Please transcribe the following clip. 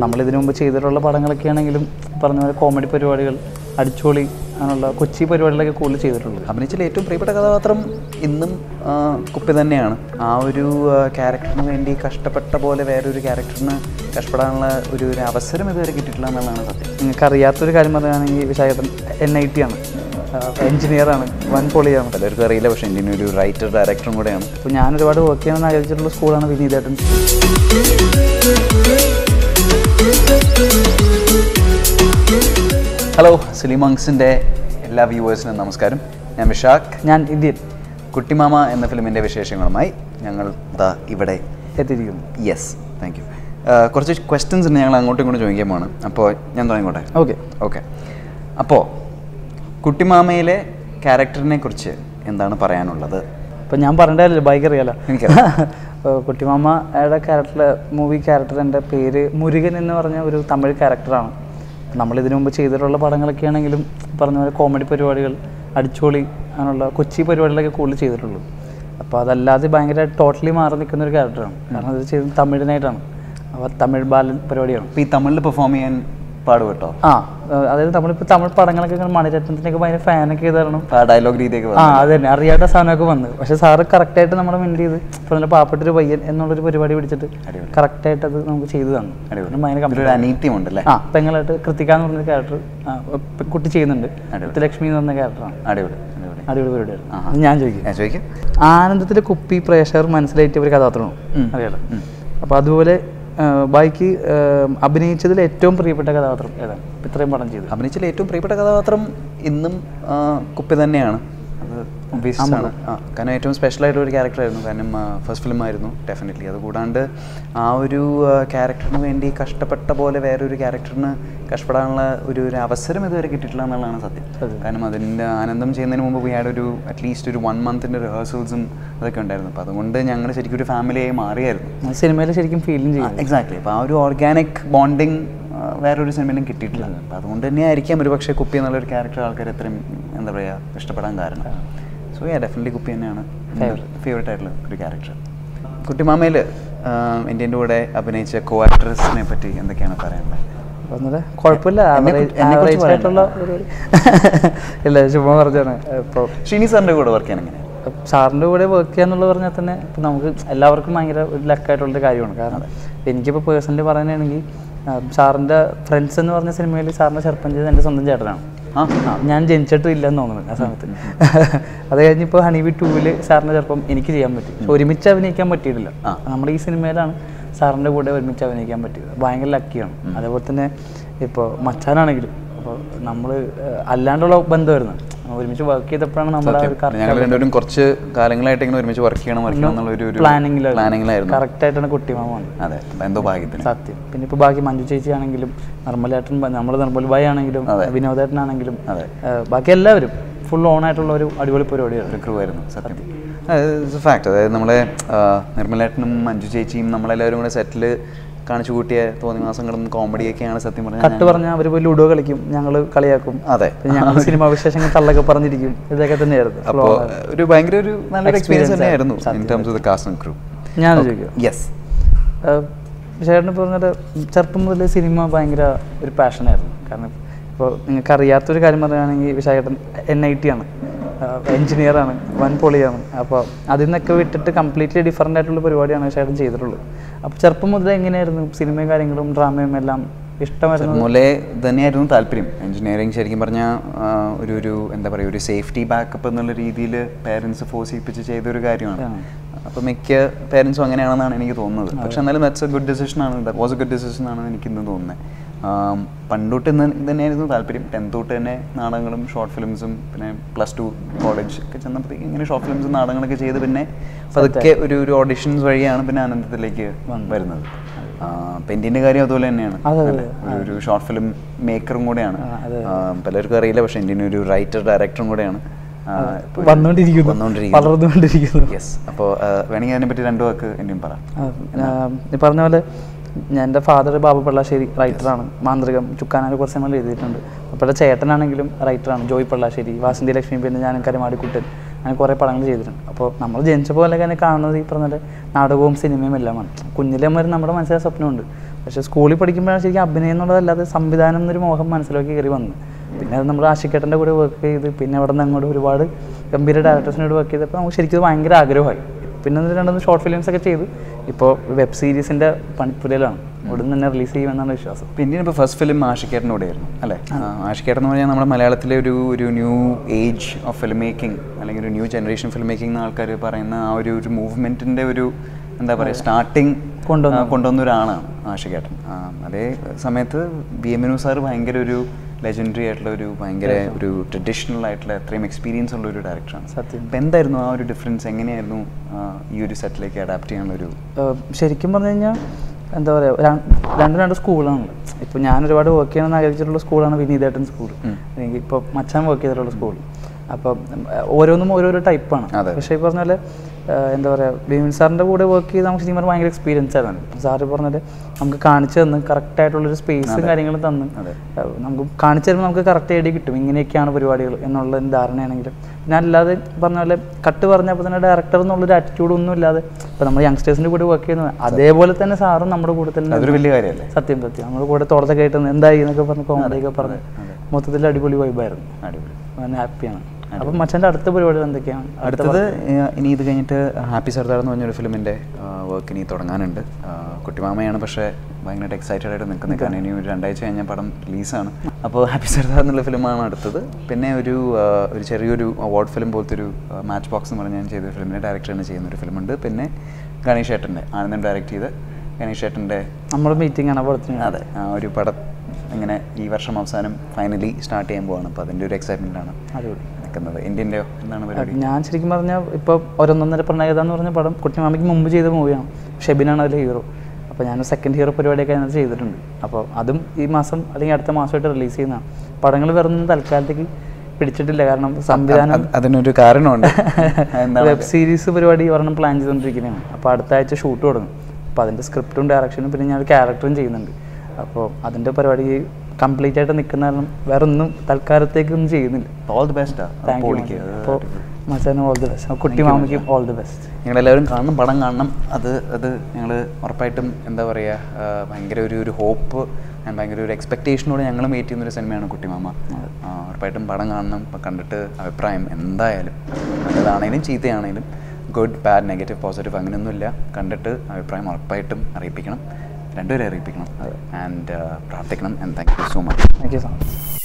നമ്മൾ ഇതിനു മുമ്പ് ചെയ്തിട്ടുള്ള പടങ്ങളൊക്കെ ആണെങ്കിലും പറഞ്ഞ പോലെ കോമഡി പരിപാടികൾ അടിച്ചോളി അങ്ങനെയുള്ള കൊച്ചി പരിപാടികളൊക്കെ കൂടുതൽ ചെയ്തിട്ടുള്ളത് അഭിനയിച്ചിൽ ഏറ്റവും പ്രിയപ്പെട്ട കഥാപാത്രം ഇന്നും ആ, കുപ്പി തന്നെയാണ് ആ ഒരു ആ, ക്യാരക്ടറിന് വേണ്ടി കഷ്ടപ്പെട്ട പോലെ വേറൊരു ക്യാരക്ടറിന് കഷ്ടപ്പെടാനുള്ള ഒരു ഒരു അവസരം ഇതുവരെ കിട്ടിയിട്ടില്ല എന്നുള്ളതാണ് സത്യം നിങ്ങൾക്ക് അറിയാത്തൊരു കാര്യം പറയുകയാണെങ്കിൽ വിശാഖേട്ടൻ എൻ ഐ ടി ആണ് എഞ്ചിനീയറാണ് വൻ പൊളിയാണ് പലർക്കും അറിയില്ല പക്ഷേ എൻ്റെ ഒരു റൈറ്റർ ഡയറക്ടറും കൂടെയാണ് അപ്പോൾ ഞാൻ ഒരുപാട് വർക്ക് ചെയ്യണമെന്ന് ആഗ്രഹിച്ചിട്ടുള്ള സ്കൂളാണ് വിനീതേട്ടൻ ഹലോ സുലിമങ്സിൻ്റെ എല്ലാ വ്യൂവേഴ്സിനും നമസ്കാരം ഞാൻ വിശാഖ് ഞാൻ ഇന്ത്യൻ കുട്ടിമാമ എന്ന ഫിലിമിൻ്റെ വിശേഷങ്ങളുമായി ഞങ്ങൾ ദാ ഇവിടെ എത്തിയിരിക്കുന്നു യെസ് താങ്ക് യു കുറച്ച് ക്വസ്റ്റ്യൻസ് ഉണ്ട് ഞങ്ങൾ അങ്ങോട്ടും ഇങ്ങോട്ടും ചോദിക്കാൻ പോവാണ് അപ്പോൾ ഞാൻ തുടങ്ങിക്കോട്ടെ ഓക്കെ ഓക്കെ അപ്പോൾ കുട്ടിമാമയിലെ ക്യാരക്ടറിനെ കുറിച്ച് എന്താണ് പറയാനുള്ളത് അപ്പം ഞാൻ പറഞ്ഞിട്ടില്ല ബൈക്ക് അറിയാലോ എനിക്കറിയാം. ഏഹ് കുട്ടിമാമയുടെ ക്യാരക്ടർ മൂവി ക്യാരക്ടറിൻ്റെ പേര് മുരുകൻ എന്ന് പറഞ്ഞ ഒരു തമിഴ് ക്യാരക്ടറാണ് നമ്മൾ ഇതിനു മുമ്പ് ചെയ്തിട്ടുള്ള പടങ്ങളൊക്കെ ആണെങ്കിലും പറഞ്ഞ പോലെ കോമഡി പരിപാടികൾ അടിച്ചോളി അങ്ങനെയുള്ള കൊച്ചി പരിപാടികളൊക്കെ കൂടുതൽ ചെയ്തിട്ടുള്ളൂ അപ്പോൾ അതല്ലാതെ ഭയങ്കര ടോട്ടലി മാറി നിൽക്കുന്ന ഒരു ക്യാരക്ടറാണ് കാരണം അത് ചെയ്തത് തമിഴിനായിട്ടാണ് അപ്പോൾ തമിഴ് ബാലൻ പരിപാടിയാണ് അപ്പോൾ ഈ തമിഴിൽ പെർഫോം ചെയ്യാൻ പാടുപെട്ടോ ആ ഏഹ് അതായത് നമ്മളിപ്പോൾ തമിഴ് പടങ്ങളൊക്കെ ഇങ്ങനെ മണിരത്നത്തിനൊക്കെ ഭയങ്കര ഫാനൊക്കെ ചെയ്തായിരുന്നു ആ ഡയലോഗ് രീതിയൊക്കെ ആ അത് തന്നെ അറിയാത്ത സാധനമൊക്കെ വന്ന് പക്ഷെ സാറ് കറക്റ്റായിട്ട് നമ്മുടെ മുന്നിൽ ചെയ്ത് ഇപ്പോൾ നല്ല പാവപ്പെട്ടൊരു പയ്യൻ എന്നുള്ളൊരു പരിപാടി പിടിച്ചിട്ട് കറക്റ്റായിട്ട് അത് നമുക്ക് ചെയ്തു തന്നു അടിപൊളി. ഭയങ്കര ഒരു കമ്പനി അനീത്യമുണ്ടല്ലേ ആ പെങ്ങളായിട്ട് കൃത്തിക എന്ന് പറഞ്ഞ ക്യാരക്ടർ കുട്ടി ചെയ്യുന്നുണ്ട് ലക്ഷ്മി എന്ന് പറഞ്ഞ ക്യാരക്ടറാണ് അടിപൊളി അടിപൊളി അടിപൊളി പരിപാടിയായിരുന്നു അത് ഞാൻ ചോദിക്കും ഞാൻ ചോദിക്കാം ആനന്ദത്തിലെ കുപ്പി പ്രേക്ഷകർ മനസ്സിലായിട്ട് ഒരു കഥാപാത്രമാണ് അറിയാലോ അപ്പോൾ അതുപോലെ ബാക്കി അഭിനയിച്ചതിൽ ഏറ്റവും പ്രിയപ്പെട്ട കഥാപാത്രം ഏതാണ് ഇപ്പൊ ഇത്രയും പടം ചെയ്ത് അഭിനയിച്ചിൽ ഏറ്റവും പ്രിയപ്പെട്ട കഥാപാത്രം ഇന്നും ആ, കുപ്പി തന്നെയാണ് അത് obvious ആണ് ആ കാരണം ഏറ്റവും സ്പെഷ്യൽ ആയിട്ടുള്ള ഒരു ക്യാരക്ടറായിരുന്നു കാരണം ഫസ്റ്റ് ഫിലിം ആയിരുന്നു ഡെഫിനറ്റ്ലി അത് കൂടാണ്ട് ആ ഒരു ക്യാരക്ടറിന് വേണ്ടി കഷ്ടപ്പെട്ട പോലെ വേറൊരു ക്യാരക്ടറിന് കഷ്ടപ്പെടാനുള്ള ഒരു ഒരു അവസരം ഇതുവരെ കിട്ടിയിട്ടില്ല എന്നുള്ളതാണ് സത്യം കാരണം അതിൻ്റെ ആനന്ദം ചെയ്യുന്നതിന് മുമ്പ് വി ഹാഡ് ഒരു അറ്റ്ലീസ്റ്റ് ഒരു വൺ മന്തിൻ്റെ റിഹേഴ്സൽസും അതൊക്കെ ഉണ്ടായിരുന്നു അപ്പോൾ അതുകൊണ്ട് ഞങ്ങൾ ശരിക്കും ഒരു ഫാമിലിയായി മാറിയായിരുന്നു സിനിമയിൽ ശരിക്കും ഫീലും ചെയ്യും എക്സാക്ട്ലി അപ്പോൾ ആ ഒരു ഓർഗാനിക് ബോണ്ടിങ് വേറൊരു സിനിമയിലും കിട്ടിയിട്ടില്ല അപ്പോൾ അതുകൊണ്ട് തന്നെ ആയിരിക്കാം ഒരു പക്ഷേ കുപ്പി എന്നുള്ളൊരു ക്യാരക്ടർ ആൾക്കാർ എത്രയും എന്താ പറയുക ഇഷ്ടപ്പെടാൻ കാരണം സോ യാ ഡെഫിനറ്റ്ലി കുപ്പി തന്നെയാണ് ഫേവറേറ്റ് ആയിട്ടുള്ള ഒരു ക്യാരക്ടർ കുട്ടിമാമയിൽ എൻ്റെ കൂടെ അഭിനയിച്ച കോ ആക്ട്രസിനെ പറ്റി എന്തൊക്കെയാണ് പറയാനുള്ളത് അപ്പൊ അന്നേരം കുഴപ്പമില്ല എന്നെ average- കുറിച്ച്- എന്നെ കുറിച്ച് average ആയിട്ടുള്ള പരിപാടി ഇല്ല ചുമ്മാ പറഞ്ഞാണ് ഇപ്പോൾ ഷിനി സാറിൻ്റെ കൂടെ വർക്ക് ചെയ്യാൻ എങ്ങനെ സാറിൻ്റെ കൂടെ വർക്ക് ചെയ്യാന്നുള്ളത് പറഞ്ഞാൽ തന്നെ ഇപ്പം നമുക്ക് എല്ലാവർക്കും ഭയങ്കര ഒരു ലക്കായിട്ടുള്ളൊരു കാര്യമാണ് കാരണം എനിക്കിപ്പോൾ പേഴ്സണലി പറയാനാണെങ്കിൽ സാറിൻ്റെ ഫ്രണ്ട്സ് എന്ന് പറഞ്ഞ സിനിമയിൽ സാറിൻ്റെ ചെറുപ്പം ചെയ്ത് എൻ്റെ സ്വന്തം ചേട്ടനാണ് ആ ആ, ഞാൻ ജനിച്ചിട്ടും ഇല്ലെന്ന് തോന്നുന്നു ആ സമയത്ത് അത് കഴിഞ്ഞിപ്പോൾ ഹണിബി ടൂവിൽ സാറിൻ്റെ ചെറുപ്പം എനിക്ക് ചെയ്യാൻ പറ്റി പക്ഷെ ഒരുമിച്ച് അഭിനയിക്കാൻ പറ്റിയിട്ടില്ല നമ്മൾ ഈ സിനിമയിലാണ് സാറിൻ്റെ കൂടെ ഒരുമിച്ച് അഭിനയിക്കാൻ പറ്റിയത് ഭയങ്കര ലക്കിയാണ് അതേപോലെ തന്നെ ഇപ്പോൾ മച്ചാനാണെങ്കിലും അപ്പോൾ നമ്മൾ അല്ലാണ്ടുള്ള ബന്ധമായിരുന്നു ഒരുമിച്ച് വർക്ക് ചെയ്തപ്പോഴാണ് നമ്മുടെ ആ ഒരു ഞങ്ങൾ രണ്ടുപേരും കുറച്ച് കാലങ്ങളായിട്ട് ഇങ്ങനെ ഒരുമിച്ച് വർക്ക് ചെയ്യണം വർക്ക് ചെയ്യണം എന്നുള്ള ഒരു ഒരു പ്ലാനിങ്ങിലായിരുന്നു പ്ലാനിങ്ങിലായിരുന്നു കറക്റ്റായിട്ടാണ് കുട്ടിമാമ വന്നത് അതെ എന്തോ ഭാഗ്യത്തിന് സത്യം പിന്നെ ഇപ്പോൾ ബാക്കി മഞ്ജു ചേച്ചി ആണെങ്കിലും നിർമ്മലേട്ടൻ നമ്മുടെ നിർമ്മൽ ഭായി ആണെങ്കിലും വിനോദേട്ടനാണെങ്കിലും അതെ. ഏഹ് ബാക്കി എല്ലാവരും ഫുൾ ഓൺ ആയിട്ടുള്ള ഒരു അടിപൊളി പരിപാടിയാണ് ഒരു ക്രൂ ആയിരുന്നു സത്യം ഫാക്ട് അതായത് നമ്മളെ ആ, നിർമ്മലേട്ടനും മഞ്ജു ചേച്ചിയും നമ്മളെല്ലാവരും കൂടെ സെറ്റിൽ കാണിച്ചു കൂട്ടിയ തോന്നിവാസങ്ങളും കോമഡിയൊക്കെയാണ് സത്യം പറഞ്ഞാൽ കട്ട് പറഞ്ഞാൽ അവർ പോയി ലുഡോ കളിക്കും ഞങ്ങൾ കളിയാക്കും അതെ പിന്നെ ഞങ്ങൾ സിനിമാ വിശേഷങ്ങൾ തള്ളൊക്കെ പറഞ്ഞിരിക്കും ഇതൊക്കെ തന്നെയായിരുന്നു Full അപ്പോൾ on ആയിരുന്നു. ഒരു ഭയങ്കര ഒരു നല്ലൊരു എക്സ്പീരിയൻസ് Experience തന്നെയായിരുന്നു ആയിരുന്നു. In terms of the cast and crew ഞാൻ ചോദിക്കും യെസ് ചേട്ടൻ പറഞ്ഞത് ചെറുപ്പം മുതൽ സിനിമ ഭയങ്കര ഒരു പാഷനായിരുന്നു കാരണം ഇപ്പോൾ നിങ്ങൾക്ക് അറിയാത്തൊരു കാര്യം പറയുകയാണെങ്കിൽ വിശാഖേട്ടൻ എൻ ഐ ടി ആണ് എഞ്ചിനീയറാണ് വൻ പൊളിയാണ് അപ്പോൾ അതിൽ നിന്നൊക്കെ വിട്ടിട്ട് കംപ്ലീറ്റ്ലി ഡിഫറെൻ്റ് ആയിട്ടുള്ള പരിപാടിയാണ് വിശാഖേട്ടൻ ചെയ്തിട്ടുള്ളത് അപ്പോൾ ചെറുപ്പം മുതൽ എങ്ങനെയായിരുന്നു സിനിമയും കാര്യങ്ങളും ഡ്രാമയും എല്ലാം ഇഷ്ടമായിരുന്നു മുലേ തന്നെയായിരുന്നു താല്പര്യം എഞ്ചിനീയറിംഗ് ശരിക്കും പറഞ്ഞാൽ ഒരു ഒരു എന്താ പറയുക ഒരു സേഫ്റ്റി ബാക്കപ്പ് എന്നുള്ള രീതിയിൽ പേരൻസ് ഫോഴ്സ് ചെയ്യിപ്പിച്ച് ചെയ്തൊരു കാര്യമാണ് അപ്പോൾ മിക്ക പേരൻസും അങ്ങനെയാണെന്നാണ് എനിക്ക് തോന്നുന്നത് പക്ഷെ എന്നാലും ദാറ്റ്സ് എ ഗുഡ് ഡിസിഷൻ ആണ് that was a good decision ആണ് എനിക്ക് ഇന്ന് തോന്നുന്നത് ആം, പണ്ടോട്ട് ഇന്ന് തന്നെയായിരുന്നു താല്പര്യം ടെൻത്ത് തൊട്ട് തന്നെ നാടകങ്ങളും ഷോർട്ട് ഫിലിംസും പിന്നെ പ്ലസ് ടു കോളേജ് ഒക്കെ ചെന്നപ്പോഴത്തേക്ക് ഇങ്ങനെ ഷോർട്ട് ഫിലിംസും നാടകങ്ങളൊക്കെ ചെയ്ത് പിന്നെ പതുക്കെ ഒരു ഒരു ഓഡിഷൻസ് വഴിയാണ് പിന്നെ ആനന്ദത്തിലേക്ക് വരുന്നത് പെൻറ്റിൻ്റെ കാര്യം അതുപോലെ തന്നെയാണ് അല്ലേ? ഒരു- ഒരു ഷോർട്ട് ഫിലിം മേക്കറും കൂടെയാണ് ആ, പലർക്കും അറിയില്ല പക്ഷെ എൻ്റെ ഒരു റൈറ്റർ ഡയറക്ടറും കൂടെയാണ് ആ, ഇപ്പൊ ഒരു- വന്നുകൊണ്ടിരിക്കുന്നു വന്നുകൊണ്ടിരിക്കുന്നു വളർന്നുകൊണ്ടിരിക്കുന്നു യെസ് അപ്പോൾ വേണമെങ്കിൽ അതിനെപ്പറ്റി രണ്ടു വാക്ക് എൻ്റെയും പറ ഈ പറഞ്ഞ പോലെ ഞാൻ എൻ്റെ ഫാദർ ബാബു പള്ളാശ്ശേരി റൈറ്ററാണ് മാന്ത്രികം ചുക്കാനാല് കുറച്ച് നമ്മൾ എഴുതിയിട്ടുണ്ട് അപ്പോൾ ചേട്ടനാണെങ്കിലും റൈറ്ററാണ് ജോയ് പള്ളാശ്ശേരി വാസന്തി ലക്ഷ്മി പിന്നെ ഞാൻ കരുമാടിക്കുട്ടൻ അങ്ങനെ കുറേ പടങ്ങൾ ചെയ്തിട്ടുണ്ട് അപ്പോൾ നമ്മൾ ജനിച്ച പോലെ തന്നെ കാണുന്നത് ഈ പറഞ്ഞ പോലെ നാടകവും സിനിമയും എല്ലാമാണ് കുഞ്ഞിലെ മുതൽ നമ്മുടെ മനസ്സിലെ സ്വപ്നമുണ്ട് പക്ഷേ സ്കൂളിൽ പഠിക്കുമ്പോഴാണ് ശരിക്കും അഭിനയം എന്നുള്ളതല്ലാതെ സംവിധാനം എന്നൊരു മോഹം മനസ്സിലാക്കി കയറി വന്നു പിന്നെ അത് നമ്മൾ ആഷിക്കേട്ടൻ്റെ കൂടെ വർക്ക് ചെയ്ത് പിന്നെ അവിടെ നിന്ന് അങ്ങോട്ട് ഒരുപാട് ഗംഭീര ഡയറക്ടേഴ്സിനോട് വർക്ക് ചെയ്തപ്പോൾ നമുക്ക് ശരിക്കും ഇത് ഭയങ്കര ആഗ്രഹമായി പിന്നെ ഒന്ന് രണ്ടൊന്ന് ഷോർട്ട് ഫിലിംസ് ഒക്കെ ചെയ്തു ഇപ്പോൾ വെബ് സീരീസിൻ്റെ പണിപ്പുരയിലാണ് അവിടെ നിന്ന് തന്നെ റിലീസ് ചെയ്യുമെന്നാണ് വിശ്വാസം പിന്നീട് ഇപ്പോൾ ഫസ്റ്റ് ഫിലിം ആഷിക്കേട്ടൻ്റെ കൂടെയായിരുന്നു അല്ലേ ആഷിക്കേട്ടൻ എന്ന് പറഞ്ഞാൽ നമ്മുടെ മലയാളത്തിലെ ഒരു ഒരു new age of film making അല്ലെങ്കിൽ ഒരു ന്യൂ ജനറേഷൻ ഫിലിം മേക്കിംഗ് എന്ന് ആൾക്കാർ പറയുന്ന ആ ഒരു ഒരു മൂവ്മെൻറ്റിൻ്റെ ഒരു എന്താ പറയുക സ്റ്റാർട്ടിങ് കൊണ്ടുവന്ന കൊണ്ടുവന്ന ഒരാളാണ് ആഷിക്കേട്ടൻ ആ, അതേ സമയത്ത് ബി എം വിനു സാർ ഭയങ്കര ഒരു ലെജൻഡറി ആയിട്ടുള്ള ഒരു ഭയങ്കര ഒരു ട്രഡീഷണൽ ആയിട്ടുള്ള അത്രയും എക്സ്പീരിയൻസ് ഉള്ള ഒരു ഡയറക്ടറാണ് സത്യം അപ്പം എന്തായിരുന്നു ആ ഒരു ഡിഫറൻസ് എങ്ങനെയായിരുന്നു ആ, ഈ ഒരു സെറ്റിലേക്ക് അഡാപ്റ്റ് ചെയ്യാനുള്ള ഒരു ഏഹ് ശരിക്കും പറഞ്ഞു കഴിഞ്ഞാൽ എന്താ പറയുക രണ്ടും രണ്ട് സ്കൂളാണ് ഇപ്പോൾ ഞാൻ ഒരുപാട് വർക്ക് ചെയ്യണമെന്ന് ആഗ്രഹിച്ചിട്ടുള്ള സ്കൂളാണ് വിനീതേട്ടൻ സ്കൂൾ എനിക്ക് ഇപ്പോൾ മച്ചാൻ വർക്ക് ചെയ്തിട്ടുള്ള സ്കൂൾ അപ്പം ഏഹ് ഓരോന്നും ഓരോരോ ടൈപ്പാണ് അതെ. പക്ഷേ ഈ പറഞ്ഞ പോലെ ഏഹ് എന്താ പറയുക ബിമിൻ സാറിൻ്റെ കൂടെ വർക്ക് ചെയ്ത് നമുക്ക് ശരിക്കും പറഞ്ഞാൽ ഭയങ്കര എക്സ്പീരിയൻസ് ആയിരുന്നു സാറ് പറഞ്ഞത് നമുക്ക് കാണിച്ചു തന്ന് കറക്റ്റ് ആയിട്ടുള്ളൊരു സ്പേസും കാര്യങ്ങളും തന്ന് അതെ. ഏഹ് നമുക്ക് കാണിച്ചു തരുമ്പോൾ നമുക്ക് കറക്റ്റ് ഐഡിയ കിട്ടും ഇങ്ങനെയൊക്കെയാണ് പരിപാടികൾ എന്നുള്ള ഒരു ധാരണയാണെങ്കിലും പിന്നെ അല്ലാതെ പറഞ്ഞ പോലെ കട്ട് പറഞ്ഞപ്പോൾ തന്നെ ഡയറക്ടർ എന്നുള്ളൊരു ആറ്റിറ്റ്യൂഡ് ഒന്നും ഇല്ലാതെ ഇപ്പോൾ നമ്മൾ യങ്സ്റ്റേഴ്സിൻ്റെ കൂടെ വർക്ക് ചെയ്യുന്നത് അതേപോലെ തന്നെ സാറും നമ്മുടെ കൂടെ തന്നെ അതൊരു വലിയ കാര്യമല്ലേ സത്യം സത്യം നമ്മുടെ കൂടെ തുടർച്ചയൊക്കെ ആയിട്ട് എന്തായി എന്നൊക്കെ പറഞ്ഞ് കോമഡിയൊക്കെ പറഞ്ഞ് മൊത്തത്തിൽ അടിപൊളി വൈബായിരുന്നു അടിപൊളി ഞാൻ ഹാപ്പിയാണ് അപ്പം മച്ചൻ്റെ അടുത്ത പരിപാടികൾ എന്തൊക്കെയാണ് അടുത്തത് ഏഹ്, ഇനി ഇത് കഴിഞ്ഞിട്ട് ഹാപ്പി സർദാർ എന്ന് പറഞ്ഞൊരു ഫിലിമിൻ്റെ വർക്ക് ഇനി തുടങ്ങാനുണ്ട് ആഹ്, കുട്ടിമാമയാണ് പക്ഷേ ഭയങ്കരമായിട്ട് എക്സൈറ്റഡ് ആയിട്ട് നിൽക്കുന്നത് കാരണം ഇനി ഒരു രണ്ടാഴ്ച കഴിഞ്ഞാൽ പടം റിലീസാണ് അപ്പോൾ ഹാപ്പി സർദാർ എന്നുള്ള ഫിലിമാണ് അടുത്തത് പിന്നെ ഒരു ആഹ്, ഒരു ചെറിയൊരു അവാർഡ് ഫിലിം പോലത്തെ ഒരു മാച്ച് ബോക്സ് എന്ന് പറഞ്ഞ് ഞാൻ ചെയ്ത ഫിലിമിൻ്റെ ഡയറക്ടറാണ് ചെയ്യുന്ന ഒരു ഫിലിമുണ്ട് പിന്നെ ഗണേഷ് ഏട്ടൻ്റെ ആനന്ദൻ ഡയറക്റ്റ് ചെയ്ത് ഗണേഷ് ഏട്ടൻ്റെ നമ്മൾ മീറ്റിംഗ് ആണ് പടത്തിന് അതെ ആ ഒരു പടം ഇങ്ങനെ ഈ വർഷം അവസാനം ഫൈനലി സ്റ്റാർട്ട് ചെയ്യാൻ പോവാണ് അപ്പോൾ അതിൻ്റെ ഒരു എക്സൈറ്റ്മെൻ്റ് ആണ് അടിപൊളി നിൽക്കുന്നത് ഇന്ത്യൻ്റെയോ എന്താണ് പരിപാടി ഞാൻ ശരിക്കും പറഞ്ഞാൽ ഇപ്പോൾ ഒരൊന്നൊന്നര പ്രണയത എന്ന് പറഞ്ഞ പടം കുട്ടിമാമയ്ക്ക് മുമ്പ് ചെയ്ത മൂവിയാണ് ഷെബിനാണ് അതിലെ ഹീറോ അപ്പോൾ ഞാൻ സെക്കൻഡ് ഹീറോ പരിപാടിയൊക്കെ അതിനകത്ത് ചെയ്തിട്ടുണ്ട് അപ്പോൾ അതും ഈ മാസം അല്ലെങ്കിൽ അടുത്ത മാസമായിട്ട് റിലീസ് ചെയ്യുന്നതാണ് പടങ്ങൾ വേറൊന്നും തൽക്കാലത്തേക്ക് പിടിച്ചിട്ടില്ല കാരണം സംവിധാനം അത് അതിനൊരു കാരണമുണ്ട് എന്താണ് വെബ് സീരീസ് പരിപാടി ഒരെണ്ണം പ്ലാൻ ചെയ്തുകൊണ്ടിരിക്കുന്നതാണ് അപ്പോൾ അടുത്ത ആഴ്ച ഷൂട്ട് തുടങ്ങും അപ്പോൾ അതിൻ്റെ സ്ക്രിപ്റ്റും ഡയറക്ഷനും പിന്നെ ഞാൻ ക്യാരക്ടറും ചെയ്യുന്നുണ്ട് അപ്പോൾ അതിൻ്റെ പരിപാടി കംപ്ലീറ്റ് ആയിട്ട് നിൽക്കുന്ന കാരണം വേറെ ഒന്നും തൽക്കാലത്തേക്കൊന്നും ചെയ്യുന്നില്ല all the best thank you അപ്പോൾ മച്ചാനും ഓൾ ദി ബെസ്റ്റ് കുട്ടി മാമയ്ക്കും ഓൾ ദി ബെസ്റ്റ് ഞങ്ങളെല്ലാവരും കാണണം പടം കാണണം അത് അത് ഞങ്ങൾ ഉറപ്പായിട്ടും എന്താ പറയുക ആ, ഭയങ്കര ഒരു ഒരു ഹോപ്പ് ആൻഡ് ഭയങ്കര ഒരു എക്സ്പെക്റ്റേഷനോട് ഞങ്ങളും വെയിറ്റ് ചെയ്യുന്ന ഒരു സിനിമയാണ് കുട്ടിമാമ ആ, ഉറപ്പായിട്ടും പടം കാണണം അപ്പം കണ്ടിട്ട് അഭിപ്രായം എന്തായാലും നല്ലതാണേലും ചീത്തയാണേലും ഗുഡ് ബാഡ് നെഗറ്റീവ് പോസിറ്റീവ് അങ്ങനെയൊന്നുമില്ല കണ്ടിട്ട് അഭിപ്രായം ഉറപ്പായിട്ടും അറിയിപ്പിക്കണം രണ്ടുപേരെ അറിയിപ്പിക്കണം ആൻഡ് പ്രാർത്ഥിക്കണം and thank you so much thank you so much